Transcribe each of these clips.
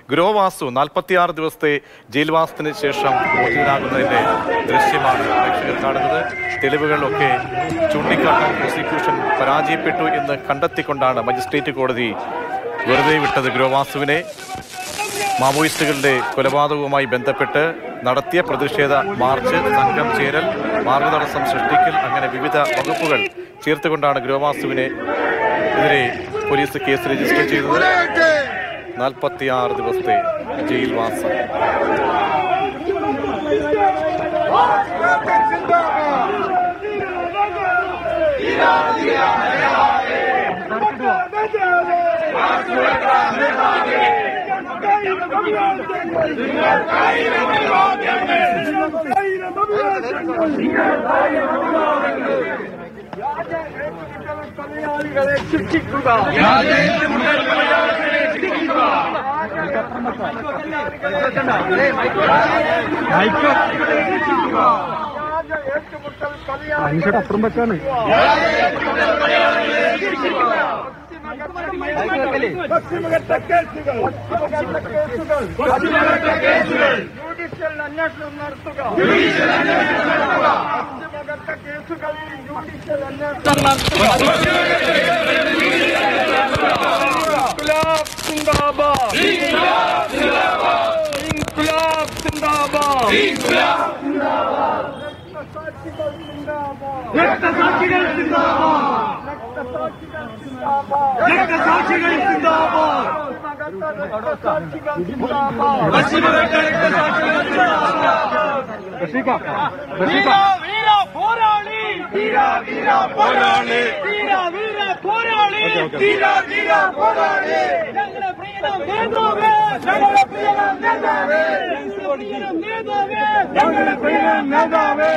ഗ്രോവാസു നാൽപ്പത്തിയാറ് ദിവസത്തെ ജയിൽവാസത്തിന് ശേഷം മോചിതനാകുന്നതിന്റെ ദൃശ്യമാണ് പ്രേക്ഷകർ കാണുന്നത് തെളിവുകളൊക്കെ ചൂണ്ടിക്കാട്ടാൻ പ്രോസിക്യൂഷൻ പരാജയപ്പെട്ടു എന്ന് കണ്ടെത്തിക്കൊണ്ടാണ് മജിസ്ട്രേറ്റ് കോടതി വെറുതെ വിട്ടത് ഗ്രോവാസുവിനെ മാവോയിസ്റ്റുകളുടെ കൊലപാതകവുമായി ബന്ധപ്പെട്ട് നടത്തിയ പ്രതിഷേധ മാർച്ച് സംഘം ചേരൽ മാർഗതടസ്സം സൃഷ്ടിക്കൽ അങ്ങനെ വിവിധ വകുപ്പുകൾ ചേർത്തുകൊണ്ടാണ് ഗ്രോവാസുവിനെ എതിരെ പോലീസ് കേസ് രജിസ്റ്റർ ചെയ്തത് നാൽപ്പത്തിയാറ് ദിവസത്തെ ജയിൽവാസം തൊഴിലാളികളെ ശിക്ഷിക്കുക അപ്പുറം വെച്ചാണ് പശ്ചിമഘട്ട കേസുകൾ പശ്ചിമഘട്ട കേസുകൾ ജുഡീഷ്യൽ അന്വേഷണം നടത്തുക പശ്ചിമഘട്ട കേസുകളിൽ ജുഡീഷ്യൽ അന്വേഷണം നടത്തുക ഇൻക്ലാബ് സിന്ദാബാദ് ഇൻക്ലാബ് സിന്ദാബാദ് രക്തസാക്ഷികൾ സിന്ദാബാദ് രക്തസാക്ഷികൾ സിന്ദാബാദ് രക്തസാക്ഷികൾ സിന്ദാബാദ് പശ്ചിമഘട്ട രക്തസാക്ഷികൾ വീര വീര പോരാളി വീര വീര പോരാളി വീര വീര പോരാളി വീര വീര പോരാളി ഞങ്ങളുടെ പ്രിയനം നേതാവേ ഞങ്ങളുടെ പ്രിയനം നേതാവേ നേതാവേ ഞങ്ങളുടെ പ്രിയനം നേതാവേ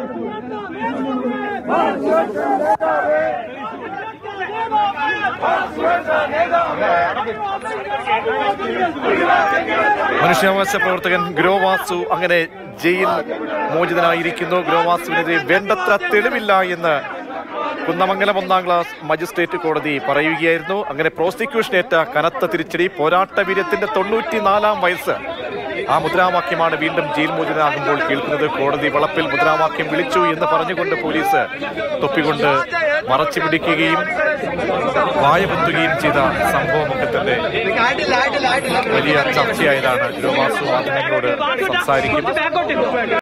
മനുഷ്യാവകാശ പ്രവർത്തകൻ ഗ്രോവാസു അങ്ങനെ ജയിൽ മോചിതനായിരിക്കുന്നു ഗ്രോവാസുവിനെതിരെ വേണ്ടത്ര തെളിവില്ല എന്ന് കുന്നമംഗലം ഒന്നാം ക്ലാസ് മജിസ്ട്രേറ്റ് കോടതി പറയുകയായിരുന്നു അങ്ങനെ പ്രോസിക്യൂഷനേറ്റ കനത്ത തിരിച്ചടി പോരാട്ട വീര്യത്തിന്റെ തൊണ്ണൂറ്റിനാലാം വയസ്സ് ആ മുദ്രാവാക്യമാണ് വീണ്ടും ജയിൽ മോചിതനാകുമ്പോൾ കേൾക്കുന്നത് കോടതി വളപ്പിൽ മുദ്രാവാക്യം വിളിച്ചു എന്ന് പറഞ്ഞുകൊണ്ട് പോലീസ് തൊപ്പിക്കൊണ്ട് മറച്ചു പിടിക്കുകയും വായപൊത്തുകയും ചെയ്ത സംഭവമൊക്കെ തന്നെ വലിയ ചർച്ചയായതാണ് ഗ്രോവാസു മാധ്യമങ്ങളോട് സംസാരിക്കും